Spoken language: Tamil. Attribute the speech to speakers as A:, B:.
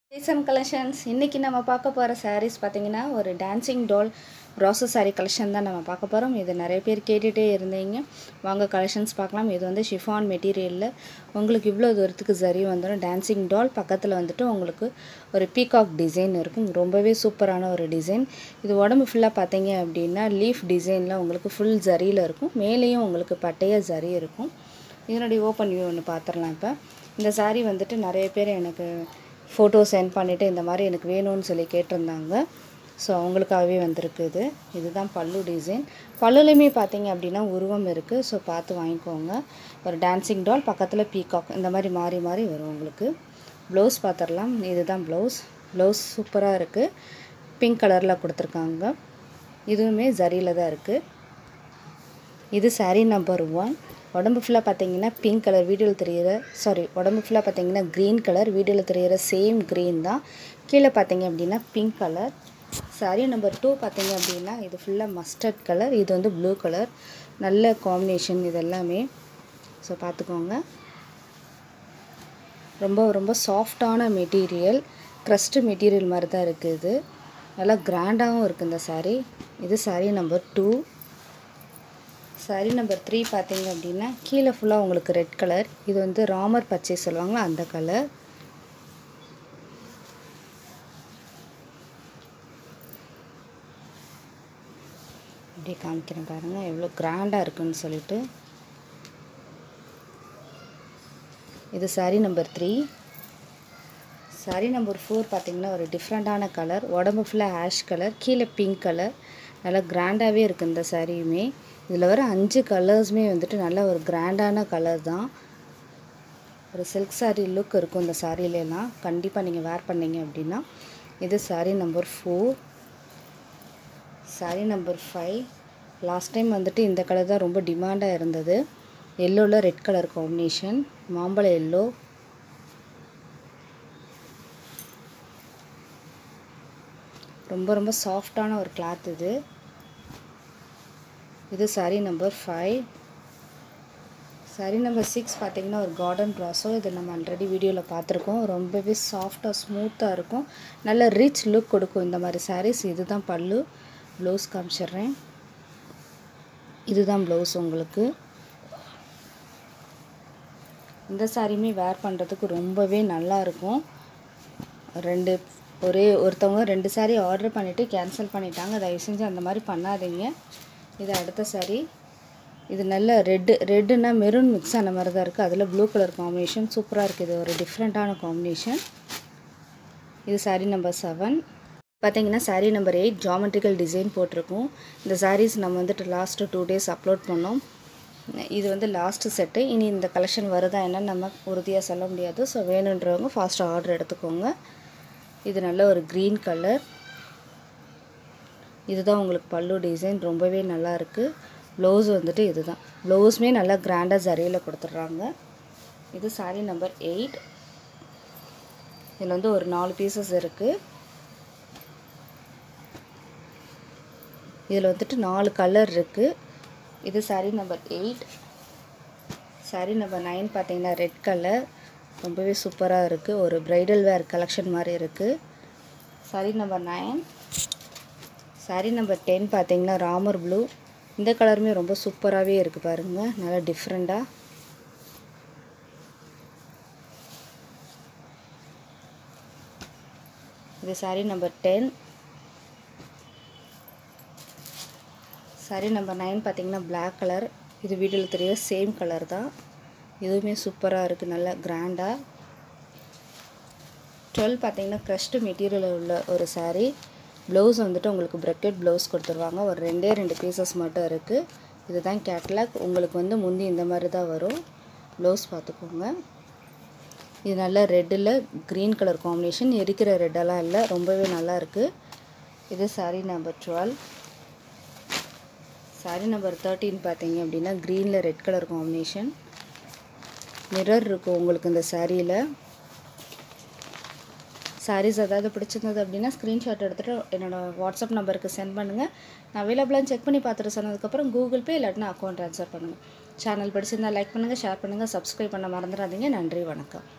A: ரீசன் கலெக்ஷன்ஸ் இன்றைக்கி நம்ம பார்க்க போகிற sarees பார்த்தீங்கன்னா ஒரு dancing doll process saree collection தான் நம்ம பார்க்க போகிறோம் இது நிறைய பேர் கேட்டுகிட்டே இருந்தீங்க வாங்க கலெக்ஷன்ஸ் பார்க்கலாம் இது வந்து ஷிஃபான் மெட்டீரியலில் உங்களுக்கு இவ்வளோ தூரத்துக்கு சரி வந்துடும் டான்சிங் டால் பக்கத்தில் வந்துட்டு உங்களுக்கு ஒரு பீகாக் டிசைன் இருக்கும் ரொம்பவே சூப்பரான ஒரு டிசைன் இது உடம்பு ஃபுல்லாக பார்த்தீங்க அப்படின்னா லீஃப் டிசைனில் உங்களுக்கு ஃபுல் ஜரியில் இருக்கும் மேலேயும் உங்களுக்கு பட்டையாக ஜரி இருக்கும் இதனுடைய ஓப்பன் வியூ ஒன்று பார்த்துடலாம் இப்போ இந்த saree வந்துட்டு நிறைய பேர் எனக்கு ஃபோட்டோ சென்ட் பண்ணிவிட்டு இந்த மாதிரி எனக்கு வேணும்னு சொல்லி கேட்டிருந்தாங்க ஸோ அவங்களுக்காகவே வந்திருக்கு இது இதுதான் பல்லு டிசைன் பல்லுலையுமே பார்த்தீங்க அப்படின்னா உருவம் இருக்குது ஸோ பார்த்து வாங்கிக்கோங்க ஒரு டான்சிங் டால் பக்கத்தில் பீகாக் இந்த மாதிரி மாறி மாறி வரும் உங்களுக்கு ப்ளவுஸ் பார்த்துடலாம் இதுதான் ப்ளவுஸ் ப்ளவுஸ் சூப்பராக இருக்குது பிங்க் கலரில் கொடுத்துருக்காங்க இதுவுமே ஜரியில் தான் இருக்குது இது saree நம்பர் ஒன் உடம்பு ஃபுல்லாக பார்த்தீங்கன்னா பிங்க் கலர் வீடியோவில் தெரியிற சாரி உடம்பு ஃபுல்லாக பார்த்தீங்கன்னா க்ரீன் கலர் வீடியோவில் தெரியிற சேம் க்ரீன் தான் கீழே பார்த்தீங்க அப்படின்னா pink colour saree number two பார்த்தீங்க அப்படின்னா இது ஃபுல்லாக மஸ்டர்ட் கலர் இது வந்து ப்ளூ கலர் நல்ல காம்பினேஷன் இது எல்லாமே ஸோ பார்த்துக்கோங்க ரொம்ப ரொம்ப சாஃப்டான மெட்டீரியல் க்ரஸ்ட்டு மெட்டீரியல் மாதிரி தான் இருக்குது இது நல்லா கிராண்டாகவும் இருக்குது இந்த saree இது saree number two saree number three பார்த்தீங்க அப்படின்னா கீழே ஃபுல்லாக உங்களுக்கு ரெட் கலர் இது வந்து ராமர் பச்சை சொல்லுவாங்க அந்த கலர் அப்படியே காமிக்கிறேன் பாருங்கள் எவ்வளோ கிராண்டாக இருக்குன்னு சொல்லிட்டு இது saree number three saree number four பார்த்தீங்கன்னா ஒரு டிஃப்ரெண்ட்டான கலர் உடம்பு ஃபுல்லாக ஆஷ் கலர் கீழே பிங்க் கலர் நல்லா கிராண்டாகவே இருக்குது இந்த சாரியுமே இதில் வர அஞ்சு கலர்ஸுமே வந்துட்டு நல்ல ஒரு கிராண்டான கலர் தான் ஒரு சில்க் saree லுக் இருக்கும் இந்த சாரியிலலாம் கண்டிப்பாக நீங்கள் வேர் பண்ணீங்க அப்படின்னா இது saree number four saree number five last time வந்துட்டு இந்த கலர் தான் ரொம்ப டிமாண்டாக இருந்தது எல்லோவில் ரெட் கலர் காம்பினேஷன் மாம்பழ எல்லோ ரொம்ப ரொம்ப சாஃப்டான ஒரு கிளாத் இது இது saree number five saree number six பார்த்தீங்கன்னா ஒரு கார்டன் ப்ராஸோ இது நம்ம ஆல்ரெடி வீடியோவில் பார்த்துருக்கோம் ரொம்பவே சாஃப்டாக ஸ்மூத்தாக இருக்கும் நல்ல ரிச் லுக் கொடுக்கும் இந்த மாதிரி sarees இதுதான் பல்லு ப்ளவுஸ் காமிச்சிடுறேன் இதுதான் ப்ளவுஸ் உங்களுக்கு இந்த சாரியுமே வேர் பண்ணுறதுக்கு ரொம்பவே நல்லா இருக்கும் ரெண்டு ஒரே ஒருத்தவங்க ரெண்டு சாரீ ஆர்டர் பண்ணிவிட்டு கேன்சல் பண்ணிட்டாங்க தயவு செஞ்சு அந்த மாதிரி பண்ணாதீங்க இது அடுத்த சாரீ இது நல்ல ரெட்டு ரெட்டுன்னா மெரூன் மிக்ஸ் ஆன மாதிரி தான் இருக்குது அதில் ப்ளூ கலர் காம்பினேஷன் சூப்பராக இருக்குது இது ஒரு டிஃப்ரெண்ட்டான காம்பினேஷன் இது சாரீ நம்பர் செவன் பார்த்தீங்கன்னா saree number eight geometrical design போட்டிருக்கோம் இந்த சாரீஸ் நம்ம வந்துட்டு லாஸ்ட்டு டூ டேஸ் அப்லோட் பண்ணோம் இது வந்து லாஸ்ட்டு செட்டு இனி இந்த கலெக்ஷன் வருதா என்னன்னு நம்ம உறுதியாக சொல்ல முடியாது ஸோ வேணுன்றவங்க ஃபாஸ்ட்டாக ஆர்டர் எடுத்துக்கோங்க இது நல்ல ஒரு க்ரீன் கலர் இதுதான் உங்களுக்கு பல்லு டிசைன் ரொம்பவே நல்லா இருக்குது ப்ளவுஸ் வந்துட்டு இதுதான் ப்ளவுஸுமே நல்லா கிராண்டாக ஜரியில் கொடுத்துட்றாங்க இது சாரீ நம்பர் எயிட் இதில் வந்து ஒரு நாலு பீசஸ் இருக்குது இதில் வந்துட்டு நாலு கலர் இருக்குது இது saree number eight saree number nine பார்த்தீங்கன்னா ரெட் கலர் ரொம்பவே சூப்பராக இருக்குது ஒரு ப்ரைடல் வேர் கலெக்ஷன் மாதிரி இருக்குது saree number nine saree number ten பார்த்தீங்கன்னா ராமர் ப்ளூ இந்த கலருமே ரொம்ப சூப்பராகவே இருக்குது பாருங்கள் நல்லா டிஃப்ரெண்ட்டாக இது saree number ten saree number nine பார்த்தீங்கன்னா பிளாக் கலர் இது வீடியோவில் தெரிய சேம் கலர் தான் இதுவுமே சூப்பராக இருக்குது நல்லா கிராண்டாக டுவெல் பார்த்தீங்கன்னா க்ரஷ்டு மெட்டீரியல் உள்ள ஒரு saree ப்ளவுஸ் வந்துட்டு உங்களுக்கு ப்ரெக்கெட் ப்ளவுஸ் கொடுத்துருவாங்க ஒரு ரெண்டே ரெண்டு பீசஸ் மட்டும் இருக்குது இதுதான் கேட்லாக் உங்களுக்கு வந்து முந்தி இந்த மாதிரி தான் வரும் ப்ளவுஸ் பார்த்துக்கோங்க இது நல்ல ரெட்டில் க்ரீன் கலர் காம்பினேஷன் எரிக்கிற ரெட்டெல்லாம் இல்லை ரொம்பவே நல்லா இருக்குது இது saree number twelve saree number thirteen பார்த்தீங்க அப்படின்னா க்ரீனில் ரெட் கலர் காம்பினேஷன் மிரர் இருக்கும் உங்களுக்கு இந்த சாரியில் சாரீஸ் ஏதாவது பிடிச்சிருந்தது அப்படின்னா ஸ்க்ரீன்ஷாட் எடுத்துகிட்டு என்னோடய வாட்ஸ்அப் நம்பருக்கு சென்ட் பண்ணுங்கள் நான் அவைலபிளாக செக் பண்ணி பார்த்துட்டு சொன்னதுக்கப்புறம் கூகுள் பே இல்லாட்டினா அக்கௌண்ட் ட்ரான்ஸ்ஃபர் பண்ணுங்கள் சேனல் பிடிச்சிருந்தா லைக் பண்ணுங்கள் ஷேர் பண்ணுங்கள் சப்ஸ்கிரைப் பண்ண மறந்துடாதீங்க நன்றி வணக்கம்